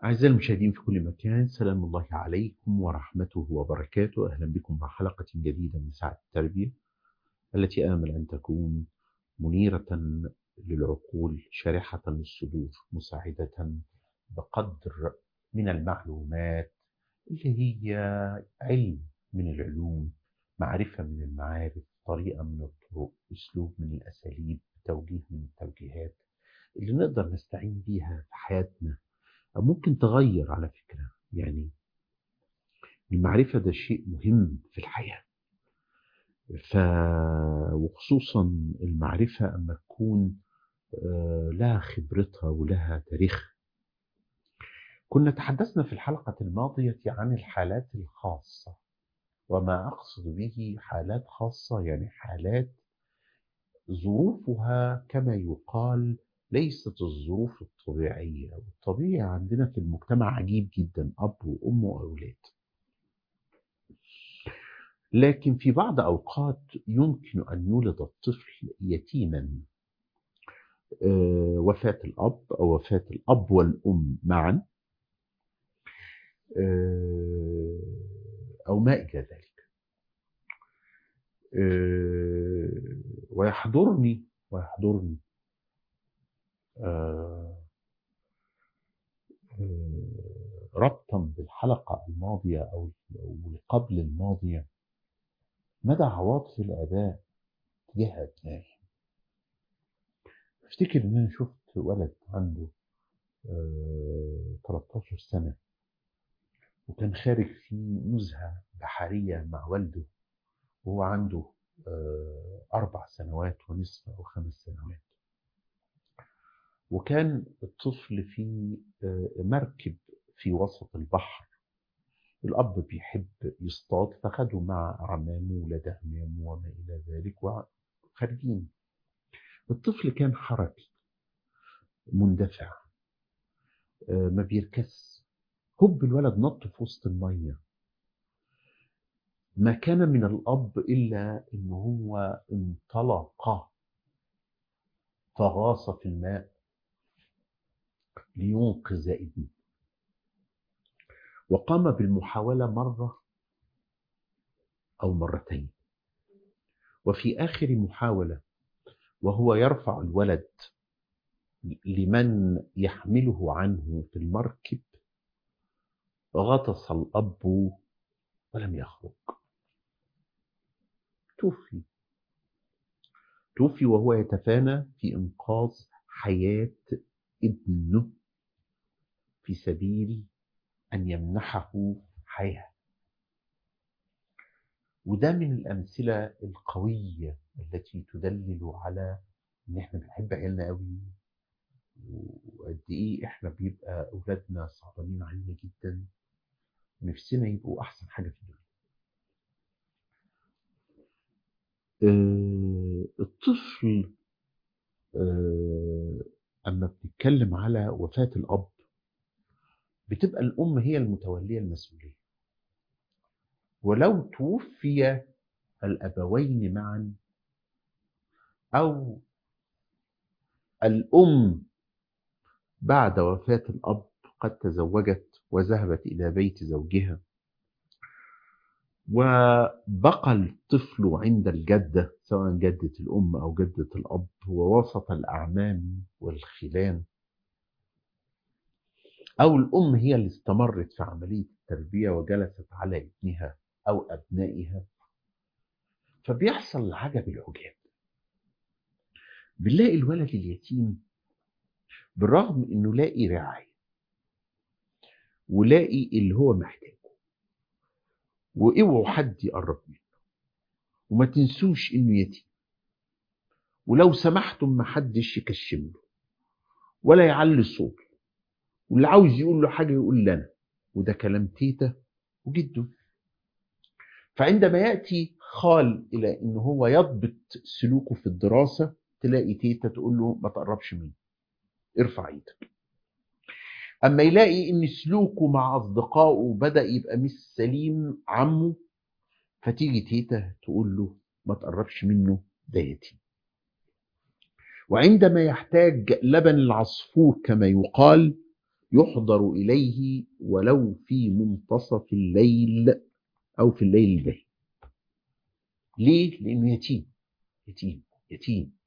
أعزائي المشاهدين في كل مكان سلام الله عليكم ورحمته وبركاته أهلا بكم مع حلقة جديدة من ساعة التربية التي آمل أن تكون منيرة للعقول شارحة للصدور مساعدة بقدر من المعلومات اللي هي علم من العلوم معرفة من المعارف طريقة من الطرق أسلوب من الأساليب توجيه من التوجيهات اللي نقدر نستعين بيها في حياتنا أو ممكن تغير على فكرة يعني المعرفة ده شيء مهم في الحياة ف وخصوصا المعرفة أما تكون لها خبرتها ولها تاريخها كنا تحدثنا في الحلقة الماضية عن الحالات الخاصة وما أقصد به حالات خاصة يعني حالات ظروفها كما يقال ليست الظروف الطبيعية والطبيعي عندنا في المجتمع عجيب جدا أب وأم وأولاد لكن في بعض أوقات يمكن أن يولد الطفل يتيما وفاة الأب أو وفاة الأب والأم معا أو ما إلى ذلك ويحضرني ويحضرني ربطا بالحلقة الماضية أو قبل الماضية مدى عواطف الآباء تجاه أبنائهم افتكر ان انا شفت ولد عنده 13 سنة وكان خارج في نزهة بحرية مع والده وهو عنده أربع سنوات ونصف أو خمس سنوات وكان الطفل في مركب في وسط البحر الأب بيحب يصطاد فخده مع أعمامه ولاد أعمامه وما إلى ذلك وخارجين الطفل كان حركي مندفع ما بيركز هب الولد نط في وسط الميه ما كان من الاب الا ان هو انطلق فغاص في الماء لينقذ ابنه وقام بالمحاوله مره او مرتين وفي اخر محاوله وهو يرفع الولد لمن يحمله عنه في المركب غطس الأب ولم يخرج توفي توفي وهو يتفانى في إنقاذ حياة ابنه في سبيل أن يمنحه حياة وده من الأمثلة القوية التي تدلل على إن إحنا بنحب عيالنا قوي وقد إيه إحنا بيبقى أولادنا صعبانين علينا جدا ونفسنا يبقوا أحسن حاجة في الدنيا. آه الطفل آه أما بنتكلم على وفاة الأب بتبقى الأم هي المتولية المسؤولية. ولو توفي الأبوين معا أو الأم بعد وفاة الأب قد تزوجت وذهبت إلى بيت زوجها وبقى الطفل عند الجدة سواء جدة الأم أو جدة الأب ووسط الأعمام والخلان أو الأم هي اللي استمرت في عملية التربية وجلست على ابنها أو أبنائها فبيحصل العجب العجاب بنلاقي الولد اليتيم بالرغم انه لاقي رعاية ولاقي اللي هو محتاجه واوعوا حد يقرب منه وما تنسوش انه يتيم ولو سمحتم ما حدش يكشم له ولا يعلي صوته واللي عاوز يقول له حاجه يقول لنا وده كلام تيتا وجده فعندما ياتي خال الى ان هو يضبط سلوكه في الدراسه تلاقي تيتا تقول له ما تقربش مني ارفع ايدك اما يلاقي ان سلوكه مع اصدقائه بدا يبقى مش سليم عمه فتيجي تيتا تقول له ما تقربش منه ده يتيم وعندما يحتاج لبن العصفور كما يقال يحضر إليه ولو في منتصف الليل أو في الليل الباهي ليه؟ لأنه يتيم يتيم يتيم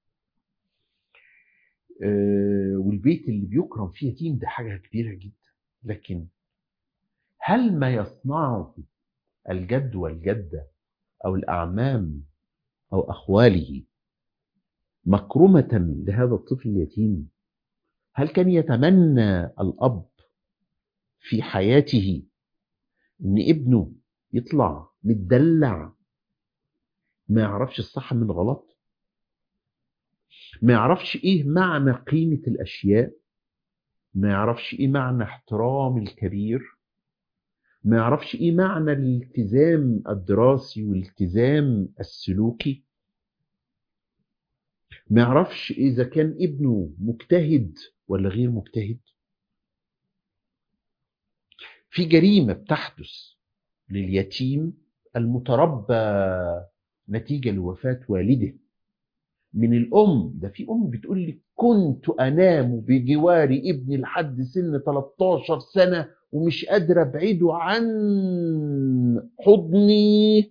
آه والبيت اللي بيكرم فيه يتيم ده حاجة كبيرة جدا لكن هل ما يصنعه الجد والجدة أو الأعمام أو أخواله مكرمة لهذا الطفل اليتيم هل كان يتمنى الأب في حياته إن ابنه يطلع متدلع ما يعرفش الصح من الغلط ما يعرفش ايه معنى قيمة الاشياء ما يعرفش ايه معنى احترام الكبير ما يعرفش ايه معنى الالتزام الدراسي والالتزام السلوكي ما يعرفش اذا كان ابنه مجتهد ولا غير مجتهد في جريمة بتحدث لليتيم المتربى نتيجة لوفاة والده من الأم ده في أم بتقول لي كنت أنام بجوار ابني لحد سن 13 سنة ومش قادرة أبعده عن حضني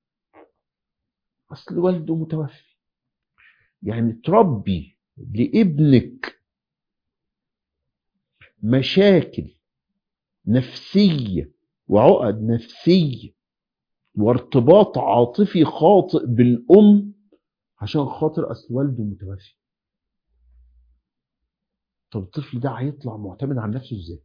أصل والده متوفي يعني تربي لابنك مشاكل نفسية وعقد نفسية وارتباط عاطفي خاطئ بالأم عشان خاطر أصل والده متوفي طب الطفل ده هيطلع معتمد على نفسه ازاي؟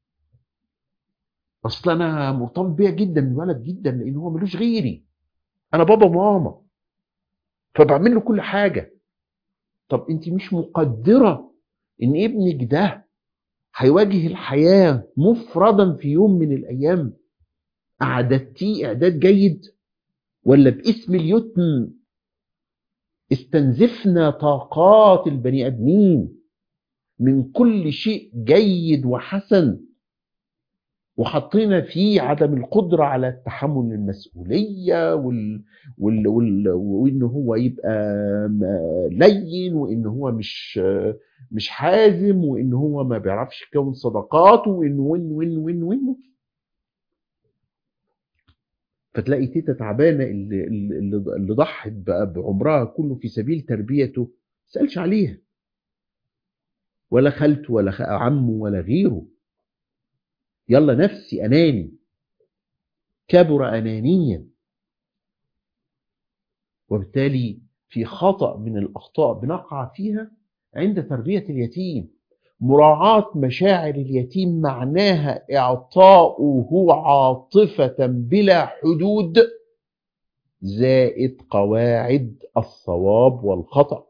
اصل انا مرتبط بيا جدا الولد جدا لان هو ملوش غيري انا بابا وماما فبعمل له كل حاجه طب انت مش مقدره ان ابنك ده هيواجه الحياه مفردا في يوم من الايام اعددتيه اعداد جيد ولا باسم اليتم استنزفنا طاقات البني ادمين من كل شيء جيد وحسن وحطينا فيه عدم القدرة على تحمل المسؤولية وال... وال... وال... وإن هو يبقى لين وإن هو مش مش حازم وإن هو ما بيعرفش يكون صداقات وإن وإن وإن وإن وإن فتلاقي تيتا تعبانة اللي, اللي, اللي ضحت بقى بعمرها كله في سبيل تربيته سألش عليها ولا خالته ولا عمه ولا غيره يلا نفسي أناني كبر أنانيا وبالتالي في خطأ من الأخطاء بنقع فيها عند تربية اليتيم مراعاة مشاعر اليتيم معناها إعطاؤه عاطفة بلا حدود زائد قواعد الصواب والخطأ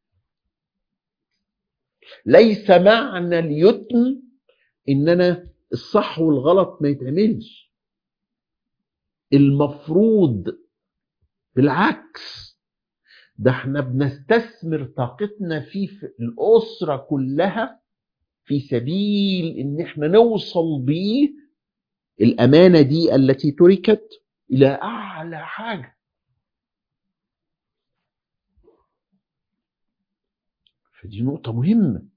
ليس معنى اليتم إن أنا الصح والغلط ما يتعملش المفروض بالعكس ده احنا بنستثمر طاقتنا فيه في الأسرة كلها في سبيل ان احنا نوصل بيه الأمانة دي التي تركت إلى أعلى حاجة فدي نقطة مهمة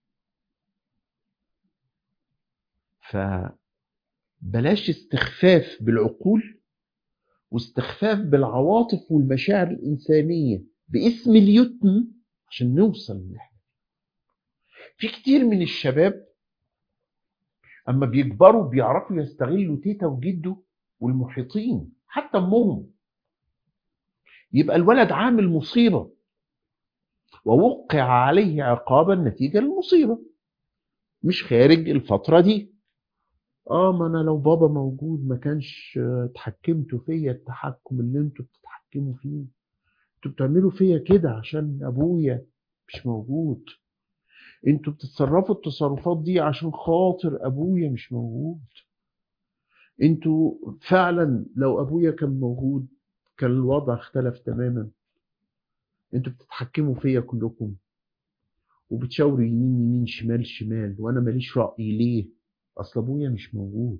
فبلاش استخفاف بالعقول واستخفاف بالعواطف والمشاعر الإنسانية باسم اليتم عشان نوصل للحاجة في كتير من الشباب أما بيكبروا بيعرفوا يستغلوا تيتا وجده والمحيطين حتى أمهم يبقى الولد عامل مصيبة ووقع عليه عقابا نتيجة للمصيبة مش خارج الفترة دي اه ما انا لو بابا موجود ما كانش اتحكمتوا فيا التحكم اللي انتوا بتتحكموا فيه انتوا بتعملوا فيا كده عشان ابويا مش موجود انتوا بتتصرفوا التصرفات دي عشان خاطر ابويا مش موجود انتوا فعلا لو ابويا كان موجود كان الوضع اختلف تماما انتوا بتتحكموا فيا كلكم وبتشاوروا يمين يمين شمال شمال وانا ماليش رأي ليه اصل ابويا مش موجود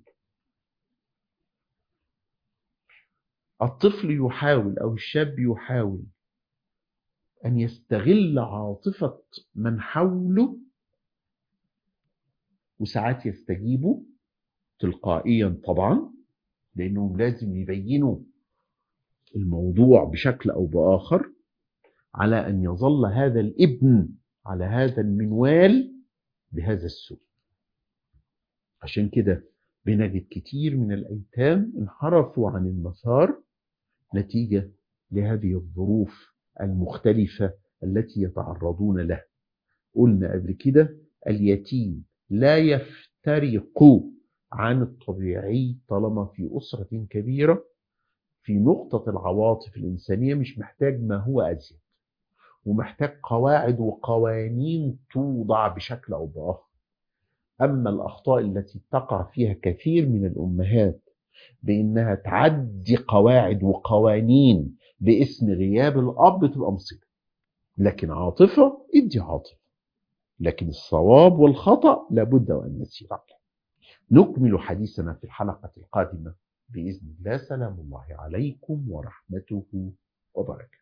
الطفل يحاول او الشاب يحاول ان يستغل عاطفة من حوله وساعات يستجيبوا تلقائيا طبعا لأنهم لازم يبينوا الموضوع بشكل أو بآخر على أن يظل هذا الابن على هذا المنوال بهذا السوء عشان كده بنجد كتير من الأيتام انحرفوا عن المسار نتيجة لهذه الظروف المختلفة التي يتعرضون لها قلنا قبل كده اليتيم لا يفترق عن الطبيعي طالما في أسرة كبيرة في نقطة العواطف الإنسانية مش محتاج ما هو أزيد ومحتاج قواعد وقوانين توضع بشكل أو بآخر أما الأخطاء التي تقع فيها كثير من الأمهات بإنها تعدي قواعد وقوانين باسم غياب الأب تبقى مصيبة لكن عاطفة ادي عاطفة لكن الصواب والخطأ لابد وأن نسير عليه نكمل حديثنا في الحلقة القادمة بإذن الله سلام الله عليكم ورحمته وبركاته